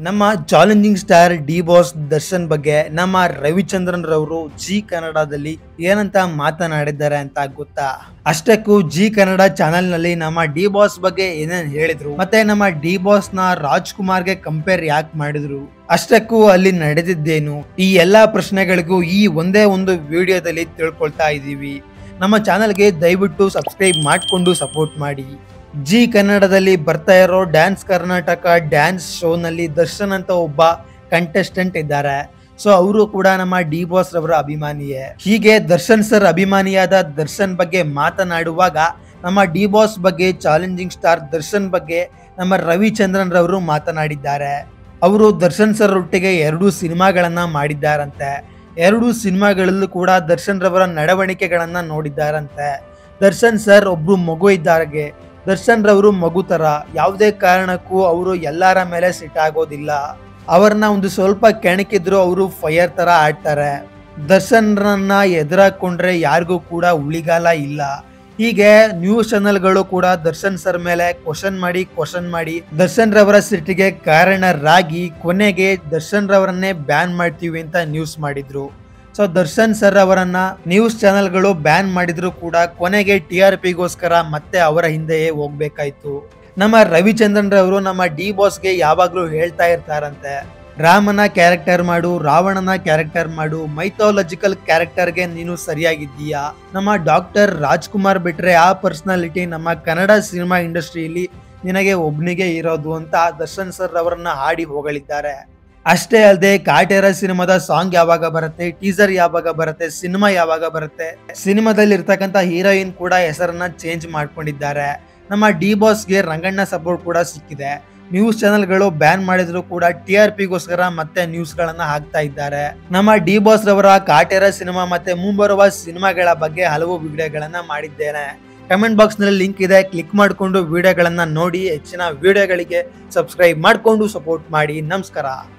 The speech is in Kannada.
ನಮ್ಮ challenging star D boss Darshan ಬಗ್ಗೆ ನಮ್ಮ ರವಿಚಂದ್ರನ್ ರವರು ಜಿ ಕನ್ನಡದಲ್ಲಿ ಏನಂತ ಮಾತನಾಡಿದ್ದಾರೆ ಅಂತ ಗೊತ್ತಾ ಅಷ್ಟಕ್ಕೂ ಜಿ ಕನ್ನಡ ಚಾನೆಲ್ ನಲ್ಲಿ ನಮ್ಮ ಡಿ ಬಾಸ್ ಬಗ್ಗೆ ಏನೇನ್ ಹೇಳಿದ್ರು ಮತ್ತೆ ನಮ್ಮ ಡಿ ಬಾಸ್ ನ ರಾಜ್ಕುಮಾರ್ಗೆ ಕಂಪೇರ್ ಯಾಕೆ ಮಾಡಿದ್ರು ಅಷ್ಟಕ್ಕೂ ಅಲ್ಲಿ ನಡೆದಿದ್ದೇನು ಈ ಎಲ್ಲಾ ಪ್ರಶ್ನೆಗಳಿಗೂ ಈ ಒಂದೇ ಒಂದು ವಿಡಿಯೋದಲ್ಲಿ ತಿಳ್ಕೊಳ್ತಾ ಇದೀವಿ ನಮ್ಮ ಚಾನಲ್ಗೆ ದಯವಿಟ್ಟು ಸಬ್ಸ್ಕ್ರೈಬ್ ಮಾಡಿಕೊಂಡು ಸಪೋರ್ಟ್ ಮಾಡಿ ಜಿ ಕನ್ನಡದಲ್ಲಿ ಬರ್ತಾ ಇರೋ ಡ್ಯಾನ್ಸ್ ಕರ್ನಾಟಕ ಡ್ಯಾನ್ಸ್ ಶೋನಲ್ಲಿ ದರ್ಶನ್ ಅಂತ ಒಬ್ಬ ಕಂಟೆಸ್ಟೆಂಟ್ ಇದ್ದಾರೆ ಸೊ ಅವರು ಕೂಡ ನಮ್ಮ ಡಿ ಬಾಸ್ ರವರ ಅಭಿಮಾನಿಯೇ ಹೀಗೆ ದರ್ಶನ್ ಸರ್ ಅಭಿಮಾನಿಯಾದ ದರ್ಶನ್ ಬಗ್ಗೆ ಮಾತನಾಡುವಾಗ ನಮ್ಮ ಡಿ ಬಾಸ್ ಬಗ್ಗೆ ಚಾಲೆಂಜಿಂಗ್ ಸ್ಟಾರ್ ದರ್ಶನ್ ಬಗ್ಗೆ ನಮ್ಮ ರವಿಚಂದ್ರನ್ ರವರು ಮಾತನಾಡಿದ್ದಾರೆ ಅವರು ದರ್ಶನ್ ಸರ್ ಒಟ್ಟಿಗೆ ಎರಡು ಸಿನಿಮಾಗಳನ್ನ ಮಾಡಿದ್ದಾರಂತೆ ಎರಡು ಸಿನಿಮಾಗಳಲ್ಲೂ ಕೂಡ ದರ್ಶನ್ ರವರ ನಡವಳಿಕೆಗಳನ್ನ ನೋಡಿದ್ದಾರಂತೆ ದರ್ಶನ್ ಸರ್ ಒಬ್ರು ಮಗು ಇದ್ದಾಗೆ ದರ್ಶನ್ ರವರು ಮಗು ತರ ಯಾವುದೇ ಕಾರಣಕ್ಕೂ ಅವರು ಎಲ್ಲರ ಮೇಲೆ ಸಿಟ್ ಆಗೋದಿಲ್ಲ ಅವ್ರನ್ನ ಒಂದು ಸ್ವಲ್ಪ ಕೆಣಕಿದ್ರು ಅವರು ಫೈರ್ ತರ ಆಡ್ತಾರೆ ದರ್ಶನ್ರನ್ನ ಎದುರಾಕೊಂಡ್ರೆ ಯಾರಿಗೂ ಕೂಡ ಉಳಿಗಾಲ ಇಲ್ಲ ಹೀಗೆ ನ್ಯೂಸ್ ಚಾನೆಲ್ಗಳು ಕೂಡ ದರ್ಶನ್ ಸರ್ ಮೇಲೆ ಕ್ವಶನ್ ಮಾಡಿ ಕ್ವಶನ್ ಮಾಡಿ ದರ್ಶನ್ ರವರ ಸಿಟ್ಟಿಗೆ ಕಾರಣರಾಗಿ ಕೊನೆಗೆ ದರ್ಶನ್ ರವರನ್ನೇ ಬ್ಯಾನ್ ಮಾಡ್ತೀವಿ ಅಂತ ನ್ಯೂಸ್ ಮಾಡಿದ್ರು ಸೊ ದರ್ಶನ್ ಸರ್ ಅವರನ್ನ ನ್ಯೂಸ್ ಚಾನೆಲ್ಗಳು ಬ್ಯಾನ್ ಮಾಡಿದ್ರು ಕೂಡ ಕೊನೆಗೆ ಟಿ ಆರ್ ಪಿಗೋಸ್ಕರ ಮತ್ತೆ ಅವರ ಹಿಂದೆಯೇ ಹೋಗ್ಬೇಕಾಯ್ತು ನಮ್ಮ ರವಿಚಂದ್ರನ್ ರವರು ನಮ್ಮ ಡಿ ಬಾಸ್ಗೆ ಯಾವಾಗ್ಲೂ ಹೇಳ್ತಾ ಇರ್ತಾರಂತೆ ರಾಮನ ಕ್ಯಾರೆಕ್ಟರ್ ಮಾಡು ರಾವಣನ ಕ್ಯಾರೆಕ್ಟರ್ ಮಾಡು ಮೈಥಾಲಜಿಕಲ್ ಕ್ಯಾರೆಕ್ಟರ್ಗೆ ನೀನು ಸರಿಯಾಗಿದ್ದೀಯಾ ನಮ್ಮ ಡಾಕ್ಟರ್ ರಾಜ್ಕುಮಾರ್ ಬಿಟ್ರೆ ಆ ಪರ್ಸನಾಲಿಟಿ ನಮ್ಮ ಕನ್ನಡ ಸಿನಿಮಾ ಇಂಡಸ್ಟ್ರಿಯಲ್ಲಿ ನಿನಗೆ ಒಬ್ನಿಗೆ ಇರೋದು ಅಂತ ದರ್ಶನ್ ಸರ್ ಅವರನ್ನ ಹಾಡಿ ಹೊಗಳಿದ್ದಾರೆ ಅಷ್ಟೇ ಅಲ್ಲದೆ ಕಾಟೇರ ಸಿನಿಮಾದ ಸಾಂಗ್ ಯಾವಾಗ ಬರುತ್ತೆ ಟೀಸರ್ ಯಾವಾಗ ಬರುತ್ತೆ ಸಿನಿಮಾ ಯಾವಾಗ ಬರುತ್ತೆ ಸಿನಿಮಾದಲ್ಲಿ ಇರ್ತಕ್ಕಂಥ ಹೀರೋಯಿನ್ ಕೂಡ ಹೆಸರನ್ನ ಚೇಂಜ್ ಮಾಡ್ಕೊಂಡಿದ್ದಾರೆ ನಮ್ಮ ಡಿ ಬಾಸ್ಗೆ ರಂಗಣ್ಣ ಸಪೋರ್ಟ್ ಕೂಡ ಸಿಕ್ಕಿದೆ ನ್ಯೂಸ್ ಚಾನೆಲ್ಗಳು ಬ್ಯಾನ್ ಮಾಡಿದ್ರು ಕೂಡ ಟಿ ಆರ್ ಪಿಗೋಸ್ಕರ ಮತ್ತೆ ನ್ಯೂಸ್ ಗಳನ್ನ ಹಾಕ್ತಾ ಇದ್ದಾರೆ ನಮ್ಮ ಡಿ ಬಾಸ್ ರವರ ಕಾಟೇರ ಸಿನಿಮಾ ಮತ್ತೆ ಮುಂಬರುವ ಸಿನಿಮಾಗಳ ಬಗ್ಗೆ ಹಲವು ವಿಡಿಯೋಗಳನ್ನ ಮಾಡಿದ್ದೇನೆ ಕಮೆಂಟ್ ಬಾಕ್ಸ್ ನಲ್ಲಿ ಲಿಂಕ್ ಇದೆ ಕ್ಲಿಕ್ ಮಾಡಿಕೊಂಡು ವಿಡಿಯೋಗಳನ್ನ ನೋಡಿ ಹೆಚ್ಚಿನ ವಿಡಿಯೋಗಳಿಗೆ ಸಬ್ಸ್ಕ್ರೈಬ್ ಮಾಡಿಕೊಂಡು ಸಪೋರ್ಟ್ ಮಾಡಿ ನಮಸ್ಕಾರ